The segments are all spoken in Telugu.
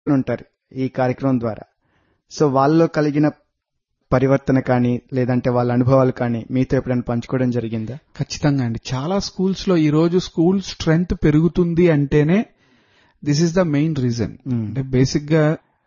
ఉంటారు ఈ కార్యక్రమం ద్వారా సో వాళ్ళలో కలిగిన పరివర్తన కానీ లేదంటే వాళ్ళ అనుభవాలు కానీ మీతో ఎప్పుడైనా పంచుకోవడం జరిగిందా ఖచ్చితంగా అండి చాలా స్కూల్స్ లో ఈ రోజు స్కూల్ స్ట్రెంగ్త్ పెరుగుతుంది అంటేనే this is the main reason hmm. అంటే బేసిక్ గా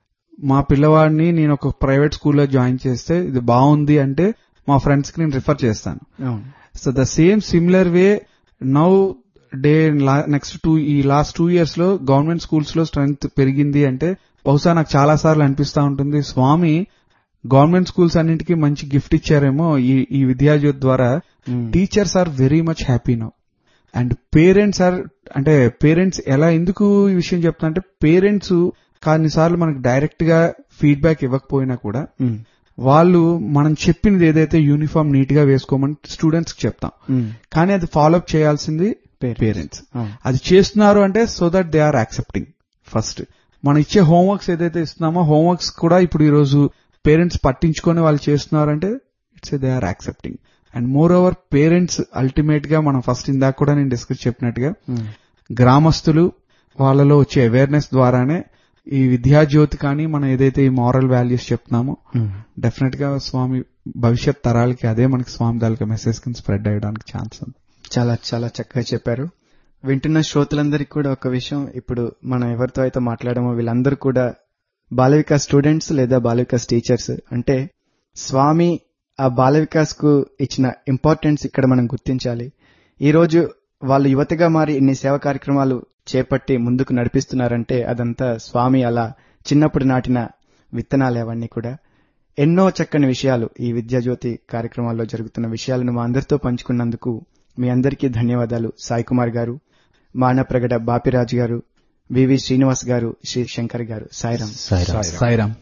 మా పిల్లవాడిని నేను ఒక ప్రైవేట్ స్కూల్లో జాయిన్ చేస్తే ఇది బాగుంది అంటే మా ఫ్రెండ్స్ కి నేను రిఫర్ చేస్తాను అవును so the same similar way nowadays next two ఈ లాస్ట్ టూ ఇయర్స్ లో గవర్నమెంట్ స్కూల్స్ లో స్ట్రెంగ్త్ పెరిగింది అంటే బహుశా నాకు చాలా సార్లు అనిపిస్తా ఉంటుంది స్వామి గవర్నమెంట్ స్కూల్స్ అన్నింటికి మంచి గిఫ్ట్ ఇచ్చారేమో ఈ ఈ విద్యాజ్యోతి ద్వారా hmm. Teachers are very much happy now and parents are అంటే పేరెంట్స్ ఎలా ఎందుకు ఈ విషయం చెప్తున్నా అంటే పేరెంట్స్ కొన్నిసార్లు మనకు డైరెక్ట్ గా ఫీడ్బ్యాక్ ఇవ్వకపోయినా కూడా మ్మ్. వాళ్ళు మనం చెప్పింది ఏదైతే యూనిఫామ్ నీట్ గా వేసుకోమని స్టూడెంట్స్ కి చెప్తాం మ్మ్. కానీ అది ఫాలోఅప్ చేయాల్సింది Parents. పేరెంట్స్ అవును. అది చేస్తున్నారు అంటే so that they are accepting first మనం ఇచ్చే హోంవర్క్స్ ఏదైతే ఇస్తున్నామో హోంవర్క్స్ కూడా ఇప్పుడు ఈ రోజు పేరెంట్స్ పట్టించుకొని వాళ్ళు చేస్తున్నారంటే it's they are accepting and moreover parents ultimate గా మనం ఫస్ట్ ఇందాక కూడా నేను డిస్కస్ చెప్పినట్టుగా మ్మ్. గ్రామస్తులు వాళ్ళలో వచ్చే అవేర్నెస్ ద్వారానే ఈ విద్యాజ్యోతి కానీ మనం ఏదైతే ఈ మారల్ వాల్యూస్ చెప్తున్నామో మ్మ్. డెఫినెట్ గా స్వామి భవిష్యత్ తరాలకి అదే మనకి స్వామి తాలూకా మెసేజ్ కింద స్ప్రెడ్ అయ్యడానికి ఛాన్స్ ఉంది చాలా చాలా చక్కగా చెప్పారు వింటున్న శ్రోతలందరికీ కూడా ఒక విషయం ఇప్పుడు మనం ఎవరితో అయితే మాట్లాడామో వీళ్ళందరూ కూడా బాల వికాస్ స్టూడెంట్స్ లేదా బాల వికాస్ టీచర్స్ అంటే స్వామి ఆ బాల వికాస్ కు ఇచ్చిన ఇంపార్టెన్స్ ఇక్కడ మనం గుర్తించాలి ఈ రోజు వాళ్ళు యువతగా మారి ఇన్ని సేవా కార్యక్రమాలు చేపట్టి ముందుకు నడిపిస్తున్నారంటే అదంతా స్వామి అలా చిన్నప్పుడు నాటిన విత్తనాలు అవన్నీ కూడా ఎన్నో చక్కని విషయాలు ఈ విద్యాజ్యోతి కార్యక్రమాల్లో జరుగుతున్న విషయాలను మా అందరితో పంచుకున్నందుకు మీ అందరికీ ధన్యవాదాలు సాయి కుమార్ గారు మానప్రగడ బాపిరాజు గారు వివి శ్రీనివాస్ గారు శ్రీ శంకర్ గారు సాయిరాం సాయిరాం సాయిరామ్